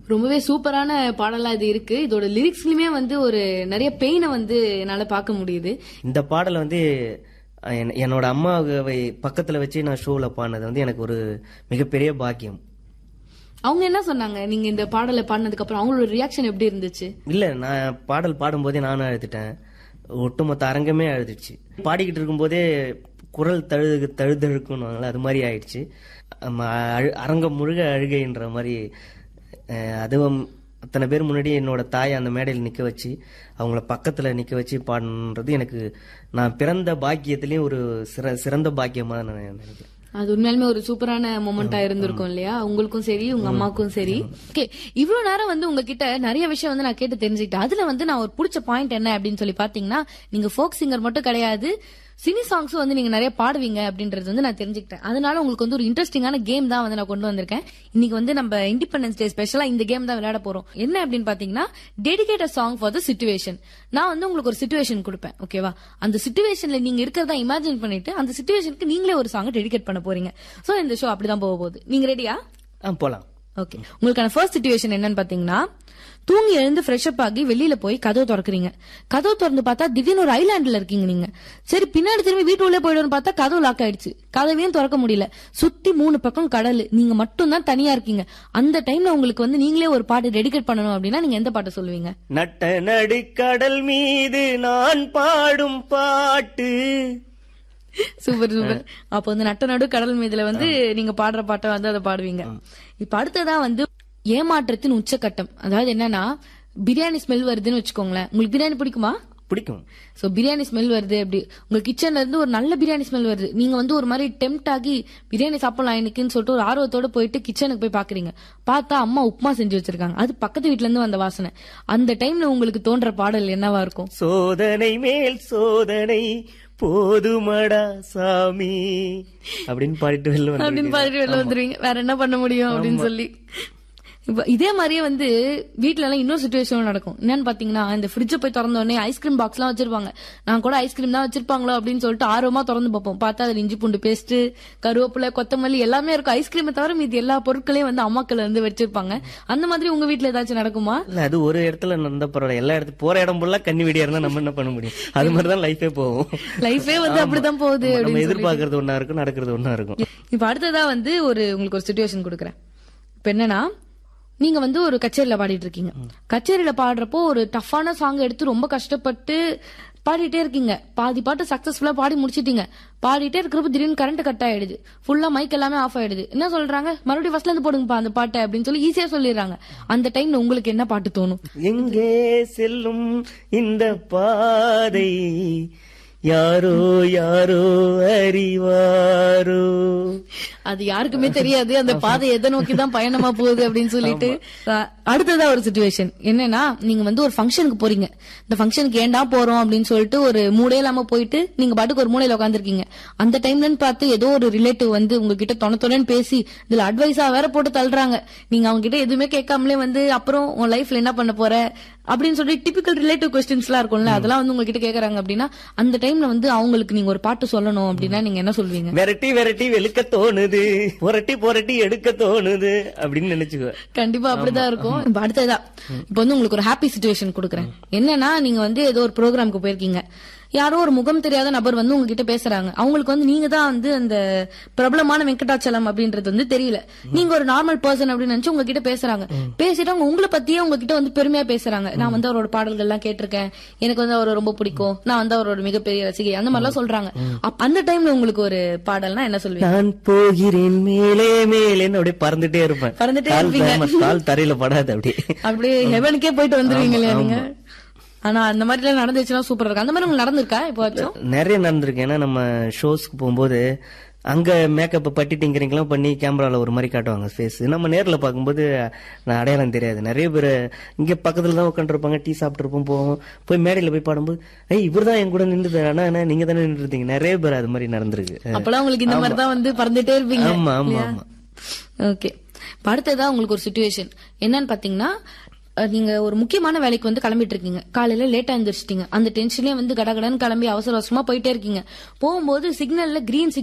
ரொம்பவே சூப்பரான பாடலா இது இருக்கு இதோட லிரிக்ஸ்லயுமே வந்து ஒரு நிறைய பெயினை வந்து என்னால பார்க்க முடியுது இந்த பாடலை வந்து அஹ், என்- என்னோட அம்மாவை பக்கத்துல வச்சு நான் ஷோல பாடினது வந்து எனக்கு ஒரு மிகப்பெரிய பாக்கியம் அவங்க என்ன சொன்னாங்க நீங்க இந்த பாடலை பாடினதுக்கு அப்புறம் அவங்களோட ரியாக்ஷன் எப்படி இருந்துச்சு இல்ல நான் பாடல் பாடும்போதே நானும் அழுதுட்டேன் ஒட்டுமொத்த அரங்கமே அழுதுச்சு பாடிக்கிட்டு இருக்கும்போதே குரல் தழுது தழுதழுக்குன்னு அது மாதிரி ஆயிடுச்சு ஆமா, அழு- அரங்கம் முழுக அழுகைன்ற மாதிரி அஹ், அதுவும் அத்தனை பேர் முன்னாடி என்னோட தாயை அந்த மேடையில் நிக்க வச்சு அவங்கள பக்கத்துல நிக்க வச்சு பாடணுன்றது எனக்கு நான் பிறந்த பாக்கியத்திலயும் ஒரு சிற சிறந்த பாக்கியமா நான் நினைக்கிறேன் அது உண்மையாலுமே ஒரு சூப்பரான மொமெண்டா இருந்திருக்கும் இல்லையா உங்களுக்கும் சரி உங்க அம்மாவுக்கும் சரி ஓகே இவ்வளவு நேரம் வந்து உங்ககிட்ட நிறைய விஷயம் வந்து நான் கேட்டு தெரிஞ்சுக்கிட்டேன் அதுல வந்து நான் ஒரு பிடிச்ச பாயிண்ட் என்ன அப்படின்னு சொல்லி பாத்தீங்கன்னா நீங்க ஃபோக் சிங்கர் மட்டும் கிடையாது சினி சாங்ஸும் வந்து நீங்க நிறைய பாடுவீங்க அப்படின்றது வந்து நான் தெரிஞ்சுக்கிட்டேன் அதனால உங்களுக்கு வந்து ஒரு இன்ட்ரெஸ்டிங்கான கேம் தான் வந்து நான் கொண்டு வந்திருக்கேன் இன்னைக்கு வந்து நம்ம இண்டிபெண்டன்ஸ் டே ஸ்பெஷலா இந்த கேம் தான் விளையாட போறோம் என்ன அப்படின்னு பாத்தீங்கன்னா dedicate song for the situation நான் வந்து உங்களுக்கு ஒரு சுச்சுவேஷன் கொடுப்பேன் ஓகேவா அந்த சுச்சுவேஷன்ல நீங்க இருக்கிறதா இமேஜின் பண்ணிட்டு அந்த சுச்சுவேஷனுக்கு நீங்களே ஒரு சாங் டெடிகேட் பண்ண போறீங்க சோ இந்த ஷோ அப்படிதான் போக போகுது நீங்க ரெடியா ஆ போலாம் ஓகே உங்களுக்கான ஃபர்ஸ்ட் சுச்சுவேஷன் என்னன்னு பாத்தீங்கன்னா தூங்கி எழுந்து ஃப்ரெஷ் அப் ஆகி வெளியில போய் கதவு திறக்கறீங்க கதவு திறந்து பார்த்தா திடீர்னு ஒரு ஐலாண்ட்ல இருக்கீங்க நீங்க சரி பின்னாடி திரும்பி வீட்டு உள்ளே போயிடுன்னு பார்த்தா கதவு லாக் ஆயிடுச்சு கதவையும் திறக்க முடியல சுத்தி மூணு பக்கம் கடல் நீங்க மட்டும் தான் தனியா இருக்கீங்க அந்த டைம்ல உங்களுக்கு வந்து நீங்களே ஒரு பாட்டு டெடிகேட் பண்ணணும் அப்படின்னா நீங்க எந்த பாட்டு சொல்லுவீங்க நட்ட நடுக்கடல் மீது நான் பாடும் பாட்டு சூப்பர் சூப்பர் அப்ப வந்து நட்ட நடு கடல் மீதுல வந்து நீங்க பாடுற பாட்டை வந்து அதை பாடுவீங்க இப்ப அடுத்ததா வந்து ஏமாற்றத்தின் உச்சக்கட்டம் அதாவது என்னன்னா பிரியாணி ஸ்மெல் வருதுன்னு வச்சுக்கோங்களேன் உங்களுக்கு பிரியாணி பிடிக்குமா பிடிக்கும் சோ பிரியாணி ஸ்மெல் வருது அப்படி உங்க கிச்சன்ல இருந்து ஒரு நல்ல பிரியாணி ஸ்மெல் வருது நீங்க வந்து ஒரு மாதிரி டெம்ட் ஆகி பிரியாணி சாப்பிடலாம் எனக்குன்னு சொல்லிட்டு ஒரு ஆர்வத்தோட போயிட்டு கிச்சனுக்கு போய் பாக்குறீங்க பார்த்தா அம்மா உப்புமா செஞ்சு வச்சிருக்காங்க அது பக்கத்து வீட்ல இருந்து வந்த வாசனை அந்த டைம்ல உங்களுக்கு தோன்ற பாடல் என்னவா இருக்கும் சோதனை மேல் சோதனை போதுமடா சாமி அப்படின்னு பாடிட்டு வெளில வந்து அப்படின்னு பாத்துட்டு வெளில வந்துருவீங்க வேற என்ன பண்ண முடியும் அப்படின்னு சொல்லி இப்ப இதே மாதிரியே வந்து வீட்ல எல்லாம் இன்னொரு சுச்சுவேஷன் நடக்கும் என்னன்னு பாத்தீங்கன்னா இந்த ஃப்ரிட்ஜ போய் திறந்த உடனே ஐஸ்கிரீம் பாக்ஸ் எல்லாம் வச்சிருப்பாங்க நான் கூட ஐஸ்கிரீம் தான் வச்சிருப்பாங்களோ அப்படின்னு சொல்லிட்டு ஆர்வமா திறந்து பார்ப்போம் பார்த்தா அதுல இஞ்சி பூண்டு பேஸ்ட் கருவேப்பிலை கொத்தமல்லி எல்லாமே இருக்கும் ஐஸ்கிரீமை தவிர மீதி எல்லா பொருட்களையும் வந்து அம்மாக்கள் வந்து வச்சிருப்பாங்க அந்த மாதிரி உங்க வீட்ல ஏதாச்சும் நடக்குமா இல்ல அது ஒரு இடத்துல நடந்த பரவாயில்ல எல்லா இடத்து போற இடம் ஃபுல்லா கண்ணி வெடியா இருந்தா நம்ம என்ன பண்ண முடியும் அது மாதிரிதான் லைஃபே போகும் லைஃபே வந்து அப்படிதான் போகுது நம்ம அப்படின்னு எதிர்பார்க்கறது ஒண்ணா இருக்கும் நடக்கிறது ஒண்ணா இருக்கும் இப்ப அடுத்ததா வந்து ஒரு உங்களுக்கு ஒரு சுச்சுவேஷன் கொடுக்குறேன் இப்ப என்னன்னா நீங்க வந்து ஒரு கச்சேரியில பாடிட்டு இருக்கீங்க கச்சேரியில பாடுறப்போ ஒரு டஃப்பான சாங் எடுத்து ரொம்ப கஷ்டப்பட்டு பாடிட்டே இருக்கீங்க பாதி பாட்டு சக்சஸ்ஃபுல்லா பாடி முடிச்சிட்டீங்க பாடிட்டே இருக்கிறப்ப திடீர்னு கரண்ட் கட் ஆயிடுது ஃபுல்லா மைக் எல்லாமே ஆஃப் ஆயிடுது என்ன சொல்றாங்க மறுபடியும் ஃபர்ஸ்ட்ல இருந்து போடுங்கப்பா அந்த பாட்டை அப்படின்னு சொல்லி ஈஸியா சொல்லிடுறாங்க அந்த டைம்ல உங்களுக்கு என்ன பாட்டு தோணும் எங்கே செல்லும் இந்த பாதை யாரோ யாரோ அறிவாரோ அது யாருக்குமே தெரியாது அந்த பாதை எதை நோக்கி தான் பயணமா போகுது அப்படின்னு சொல்லிட்டு அஹ், அடுத்ததா ஒரு சுச்சுவேஷன் என்னன்னா நீங்க வந்து ஒரு ஃபங்க்ஷனுக்கு போறீங்க இந்த ஃபங்க்ஷனுக்கு ஏன்டா போறோம் அப்படின்னு சொல்லிட்டு ஒரு மூடே இல்லாம போயிட்டு நீங்க பாட்டுக்கு ஒரு மூலையில உட்காந்துருக்கீங்க அந்த டைம்லன்னு பார்த்து ஏதோ ஒரு ரிலேட்டிவ் வந்து உங்ககிட்ட தொண தொணன்னு பேசி இதுல அட்வைஸா வேற போட்டு தள்ளுறாங்க நீங்க அவங்க கிட்ட எதுவுமே கேட்காமலே வந்து அப்புறம் உன் லைஃப்ல என்ன பண்ண போற அப்படின்னு சொல்லி டிபிக்கல் ரிலேட்டிவ் கொஸ்டின்ஸ் எல்லாம் இருக்கும்ல அதெல்லாம் வந்து உங்ககிட்ட கேக்குறாங்க அப்படின்னா அந்த டைம்ல வந்து அவங்களுக்கு நீங்க ஒரு பாட்டு சொல்லணும் அப்படின்னா நீங்க என்ன சொல்வீங்க விரட்டி விரட்டி வெளுக்க தோணுது புரட்டி புரட்டி எடுக்க தோணுது அப்படின்னு நினைச்சுக்கோ கண்டிப்பா அப்படிதான் இருக்கும் இப்ப அடுத்ததா இப்ப வந்து உங்களுக்கு ஒரு ஹாப்பி சுச்சுவேஷன் கொடுக்குறேன் என்னன்னா நீங்க வந்து ஏதோ ஒரு ப்ரோக்ராம்க்கு போயிருக்கீங்க யாரோ ஒரு முகம் தெரியாத நபர் வந்து உங்ககிட்ட பேசுறாங்க அவங்களுக்கு வந்து நீங்க தான் வந்து அந்த பிரபலமான வெங்கடாச்சலம் அப்படின்றது வந்து தெரியல நீங்க ஒரு நார்மல் பர்சன் அப்படின்னு நினைச்சு உங்ககிட்ட பேசுறாங்க பேசிட்டு அவங்க உங்களை பத்தியே உங்ககிட்ட வந்து பெருமையா பேசுறாங்க நான் வந்து அவரோட பாடல்கள் எல்லாம் கேட்டிருக்கேன் எனக்கு வந்து அவரை ரொம்ப பிடிக்கும் நான் வந்து அவரோட மிகப்பெரிய ரசிகை அந்த மாதிரிலாம் சொல்றாங்க அப்ப அந்த டைம்ல உங்களுக்கு ஒரு பாடல்னா என்ன சொல்வீங்க நான் போகிறேன் மேலே மேலேன்னு அப்படியே பறந்துட்டே இருப்பேன் பறந்துட்டே கால் இருப்பீங்க. தர- கால் தரையில படாது அப்படியே அப்படியே ஹெவனுக்கே போயிட்டு வந்துருவீங்க இல்லையா நீங்க ஆனா அந்த மாதிரி எல்லாம் நடந்துச்சுன்னா சூப்பரா இருக்கும் அந்த மாதிரி உங்களுக்கு நடந்திருக்கா இப்போ நிறைய நடந்திருக்கு ஏன்னா நம்ம ஷோஸ்க்கு போகும்போது அங்க மேக்கப் பட்டி டிங்கரிங்லாம் பண்ணி கேமரால ஒரு மாதிரி காட்டுவாங்க ஃபேஸ் நம்ம நேர்ல பார்க்கும்போது நான் அடையாளம் தெரியாது நிறைய பேர் இங்க பக்கத்துல தான் உட்காந்துருப்பாங்க டீ சாப்பிட்டுருப்போம் போவோம் போய் மேடையில போய் பாடும்போது ஏய் இவர் தான் என் கூட நின்றுது ஆனா ஆனா நீங்க தானே நின்று இருந்தீங்க நிறைய பேர் அது மாதிரி நடந்திருக்கு அப்பெல்லாம் உங்களுக்கு இந்த மாதிரி தான் வந்து பறந்துட்டே இருப்பீங்க ஆமா ஆமா ஆமா ஓகே அடுத்ததா உங்களுக்கு ஒரு சுச்சுவேஷன் என்னன்னு பாத்தீங்கன்னா அஹ், நீங்க ஒரு முக்கியமான வேலைக்கு வந்து கிளம்பிட்டு இருக்கீங்க காலையில லேட்டா எழுந்திரிச்சிட்டீங்க அந்த டென்ஷன்லயே வந்து கடகடன்னு கிளம்பி அவசர அவசரமா போயிட்டே இருக்கீங்க போகும்போது சிக்னல்ல கிரீன்